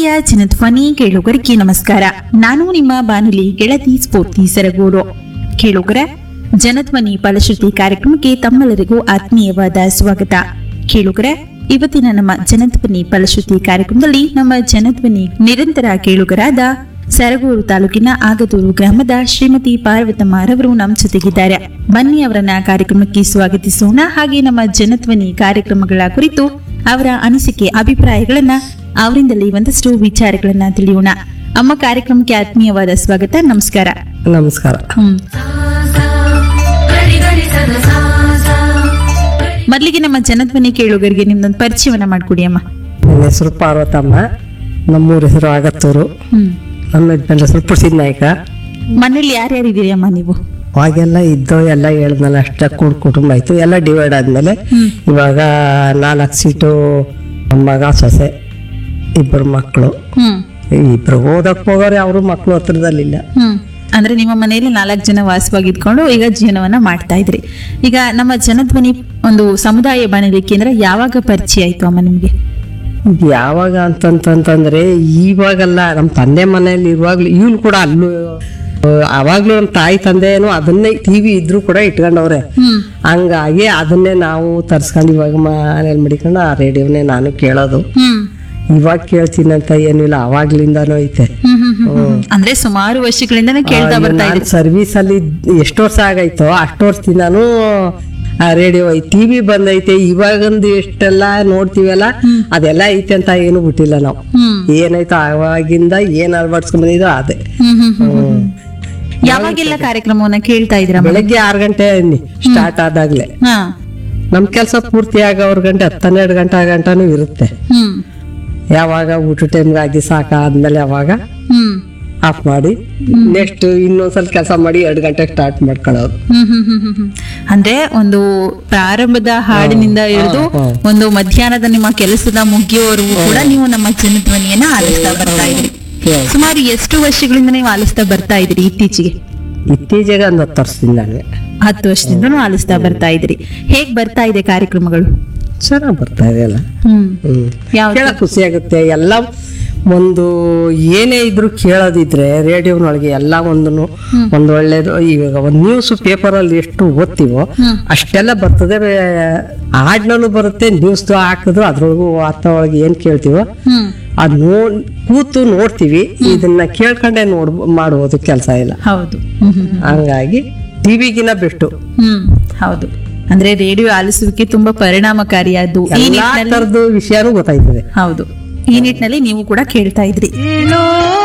ಪ್ರೀತಿಯ ಜನಧ್ವನಿ ಕೇಳುಗರಿಗೆ ನಮಸ್ಕಾರ ನಾನು ನಿಮ್ಮ ಬಾನುಲಿ ಗೆಳತಿ ಸ್ಫೂರ್ತಿ ಸರಗೂರು ಕೇಳುಗರ ಜನಧ್ವನಿ ಫಲಶ್ರುತಿ ಕಾರ್ಯಕ್ರಮಕ್ಕೆ ತಮ್ಮೆಲ್ಲರಿಗೂ ಆತ್ಮೀಯವಾದ ಸ್ವಾಗತ ಕೇಳುಗರ ಇವತ್ತಿನ ನಮ್ಮ ಜನಧ್ವನಿ ಫಲಶ್ರುತಿ ಕಾರ್ಯಕ್ರಮದಲ್ಲಿ ನಮ್ಮ ಜನಧ್ವನಿ ನಿರಂತರ ಕೇಳುಗರಾದ ಸರಗೂರು ತಾಲೂಕಿನ ಆಗದೂರು ಗ್ರಾಮದ ಶ್ರೀಮತಿ ಪಾರ್ವತಮ್ಮರವರು ನಮ್ಮ ಜೊತೆಗಿದ್ದಾರೆ ಬನ್ನಿ ಅವರನ್ನ ಕಾರ್ಯಕ್ರಮಕ್ಕೆ ಸ್ವಾಗತಿಸೋಣ ಹಾಗೆ ನಮ್ಮ ಜನಧ್ವನಿ ಕಾರ್ಯಕ್ರಮಗಳ ಕುರಿತು ಅವರ ಅನಿಸಿಕೆ ಅಭಿಪ್ರಾಯಗಳನ್ನ ಅವರಿಂದಲೇ ಒಂದಷ್ಟು ವಿಚಾರಗಳನ್ನ ತಿಳಿಯೋಣ ಅಮ್ಮ ಕಾರ್ಯಕ್ರಮಕ್ಕೆ ಆತ್ಮೀಯವಾದ ಸ್ವಾಗತ ನಮಸ್ಕಾರ ನಮಸ್ಕಾರ ಹ್ಮ್ ಮೊದಲಿಗೆ ನಮ್ಮ ಜನಧ್ವನಿ ಕೇಳುಗರಿಗೆ ನಿಮ್ದೊಂದು ಪರಿಚಯವನ್ನ ಮಾಡ್ಕೊಡಿ ಅಮ್ಮ ನನ್ನ ಹೆಸರು ಪಾರ್ವತಮ್ಮ ನಮ್ಮೂರ ಹೆಸರು ಆಗತ್ತೂರು ಹ್ಮ್ ನಮ್ಮ ಯಜಮಾನ್ರ ಹೆಸರು ಪ್ರಸಿದ್ಧ ನಾಯಕ ಮನೇಲಿ ಯಾರ್ಯಾರು ಇದೀರಿ ಅಮ್ಮ ನೀವು ಅವಾಗೆಲ್ಲ ಇದ್ದೋ ಎಲ್ಲ ಹೇಳ್ದಲ್ಲ ಅಷ್ಟ ಕೂಡ್ ಕುಟುಂಬ ಆಯ್ತು ಎಲ್ಲ ಡಿವೈಡ್ ಆದ್ಮೇಲೆ ಹ್ಮ್ ಇವಾಗ ನಾಲ್ಕು ಸೀಟು ಮಗ ಸೊಸೆ ಇಬ್ಬರು ಮಕ್ಕಳು ಹ್ಮ್ ಇಬ್ರು ಓದಕ್ ಹೋಗೋರೆ ಅವರು ಮಕ್ಕಳು ಹತ್ರದಲ್ಲಿಲ್ಲ ಹ್ಮ್ ಅಂದ್ರೆ ನಿಮ್ಮ ಮನೆಯಲ್ಲಿ ನಾಲ್ಕು ಜನ ವಾಸವಾಗಿದ್ಕೊಂಡು ಈಗ ಜೀವನವನ್ನ ಮಾಡ್ತಾ ಇದ್ರಿ ಈಗ ನಮ್ಮ ಜನಧ್ವನಿ ಒಂದು ಸಮುದಾಯ ಬಾನುಲಿ ಕೇಂದ್ರ ಯಾವಾಗ ಪರಿಚಯ ಆಯ್ತು ಅಮ್ಮ ನಿಮ್ಗೆ ಇದ್ ಯಾವಾಗ ಅಂತಂತಂತಂದ್ರೆ ಇವಾಗಲ್ಲ ನಮ್ಮ ತಂದೆ ಮನೆಯಲ್ಲಿ ಇರುವಾಗ್ಲೂ ಇವ್ನು ಕೂಡ ಅಲ್ಲೂ ಅವಾಗ್ಲೂ ನಮ್ಮ ತಾಯಿ ತಂದೆನೂ ಅದನ್ನೇ ಟಿವಿ ಇದ್ರು ಕೂಡ ಇಟ್ಕೊಂಡವ್ರೆ ಹ್ಮ್ ಹಂಗಾಗಿ ಅದನ್ನೇ ನಾವು ತರ್ಸ್ಕೊಂಡು ಇವಾಗ ಮನೇಲಿ ಮಡಿಕೊಂಡು ಆ ರೇಡಿಯೋನೇ ನಾನು ಕೇಳೋದು ಹ್ಮ್ ಇವಾಗ ಕೇಳ್ತೀನಿ ಅಂತ ಏನಿಲ್ಲ ಅವಾಗ್ಲಿಂದಾನು ಐತೆ ಹ್ಮ್ ಹ್ಮ್ ಹ್ಮ್ ಹ್ಮ್. ಅಂದ್ರೆ ಸುಮಾರು ವರ್ಷಗಳಿಂದಾನೇ ಕೇಳ್ತಾ ಬರ್ತಾ ನಾನು ಇದ್ರಿ ಸರ್ವಿಸ್ ಅಲ್ಲಿ ಎಷ್ಟು ವರ್ಷ ಆಗೈತೋ ಅಷ್ಟು ವರ್ಷದಿಂದಾನು ಆ ರೇಡಿಯೋ ಟಿವಿ ಬಂದೈತೆ ಇವಾಗಂದು ಎಷ್ಟೆಲ್ಲ ನೋಡ್ತೀವಲ್ಲ ಅದೆಲ್ಲ ಐತೆ ಅಂತ ಏನು ಬಿಟ್ಟಿಲ್ಲ ನಾವು ಹ್ಮ್ ಏನಾಯ್ತು ಅವಾಗಿಂದ ಏನ್ ಅಳವಡಿಸ್ಕೊಂಡ್ ಬಂದಿದ್ದೋ ಅದೇ ಹ್ಮ್ ಹ್ಮ್ ಹ್ಮ್ ಹ್ಮ್. ಯಾವಾಗೆಲ್ಲ ಕಾರ್ಯಕ್ರಮವನ್ನ ಕೇಳ್ತಾ ಇದ್ರಮ್ಮ ಬೆಳಗ್ಗೆ ಆರು ಗಂಟೆ ಸ್ಟಾರ್ಟ್ ಆದಾಗ್ಲೆ ಹಾ ನಮ್ ಕೆಲಸ ಪೂರ್ತಿ ಆಗೋರ್ ಗಂಟೆ ಹತ್ತೆರಡು ಗಂಟೆ ಗಂಟನೂ ಇರುತ್ತೆ ಹ್ಮ್ ಯಾವಾಗ ಊಟ ಟೈಮ್ಗೆ ಆಗಿ ಸಾಕಾದ್ಮೇಲೆ ಅವಾಗ ಹ್ಮ್ ಆಫ್ ಮಾಡಿ ನೆಕ್ಸ್ಟ್ ಇನ್ನೊಂದ್ಸಲ ಕೆಲಸ ಮಾಡಿ ಎರಡು ಗಂಟೆ ಸ್ಟಾರ್ಟ್ ಮಾಡ್ಕೊಳ್ಳೋದು ಹ್ಮ್ ಹ್ಮ್ ಹ್ಮ್ ಹ್ಮ್ ಹ್ಮ್. ಅಂದ್ರೆ ಒಂದು ಪ್ರಾರಂಭದ ಹಾಡಿನಿಂದ ಹಿಡಿದು ಹಾ. ಒಂದು ಮಧ್ಯಾಹ್ನದ ನಿಮ್ಮ ಕೆಲಸದ ಮುಗಿಯುವವರೆಗೂ ಕೂಡ ನೀವು ನಮ್ಮ ಜನಧ್ವನಿಯನ್ನ ಆಲಿಸ್ತಾ ಬರ್ತಾ ಇದ್ರಿ ಹೌದು. ಸುಮಾರು ಎಷ್ಟು ವರ್ಷಗಳಿಂದ ನೀವು ಆಲಿಸ್ತಾ ಬರ್ತಾ ಇದ್ರಿ ಇತ್ತೀಚೆಗೆ ಇತ್ತೀಚೆಗೆ ಒಂದು ಹತ್ತು ವರ್ಷದಿಂದಾನೆ ಹತ್ತು ವರ್ಷದಿಂದನೂ ಆಲಿಸ್ತಾ ಬರ್ತಾ ಇದ್ರಿ ಹೇಗ್ ಬರ್ತಾ ಇದೆ ಕಾರ್ಯಕ್ರಮಗಳು ಚೆನ್ನಾಗಿ ಬರ್ತಾ ಇದೆ ಅಲ್ಲ ಹ್ಮ್ ಹ್ಮ್ ಯಾವ ಕೇಳ ಖುಷಿ ಆಗುತ್ತೆ ಎಲ್ಲ ಒಂದು ಏನೇ ಇದ್ರು ಕೇಳೋದಿದ್ರೆ ರೇಡಿಯೋನೊಳಗೆ ಎಲ್ಲ ಒಂದನ್ನು ಒಂದು ಒಳ್ಳೇದು ಇವಾಗ ಒಂದು ನ್ಯೂಸ್ ಪೇಪರಲ್ಲಿ ಎಷ್ಟು ಓದ್ತೀವೋ ಅಷ್ಟೆಲ್ಲ ಬರ್ತದೆ ಹಾಡ್ನಲ್ಲೂ ಬರುತ್ತೆ ನ್ಯೂಸ್ ಹಾಕಿದ್ರು ಅದ್ರೊಳಗೂ ವಾರ್ತಾ ಒಳಗೆ ಏನ್ ಕೇಳ್ತೀವೋ ಹ್ಮ್ ಅದ್ ನೋ ಕೂತು ನೋಡ್ತೀವಿ ಇದನ್ನ ಕೇಳ್ಕೊಂಡೆ ನೋಡ್ ಮಾಡುವುದು ಕೆಲಸ ಇಲ್ಲ ಹೌದು ಹ್ಮ್ ಹ್ಮ್ ಹ್ಮ್. ಹಂಗಾಗಿ ಟಿವಿಗಿನ ಬೆಸ್ಟು ಹ್ಮ್ ಹೌದು ಅಂದ್ರೆ ರೇಡಿಯೋ ಆಲಿಸುವಿಕೆ ತುಂಬಾ ಪರಿಣಾಮಕಾರಿಯಾದ್ದು ಈ ಎಲ್ಲಾ ನಿಟ್ಟಿನಲ್ಲಿ ತರದ್ದು ವಿಷಯನೂ ಗೊತ್ತಾಯ್ತದೆ ಹೌದು ಈ ನಿಟ್ಟಿನಲ್ಲಿ ನೀವು ಕೂಡ ಕೇಳ್ತಾ ಇದ್ರಿ ಏನೋ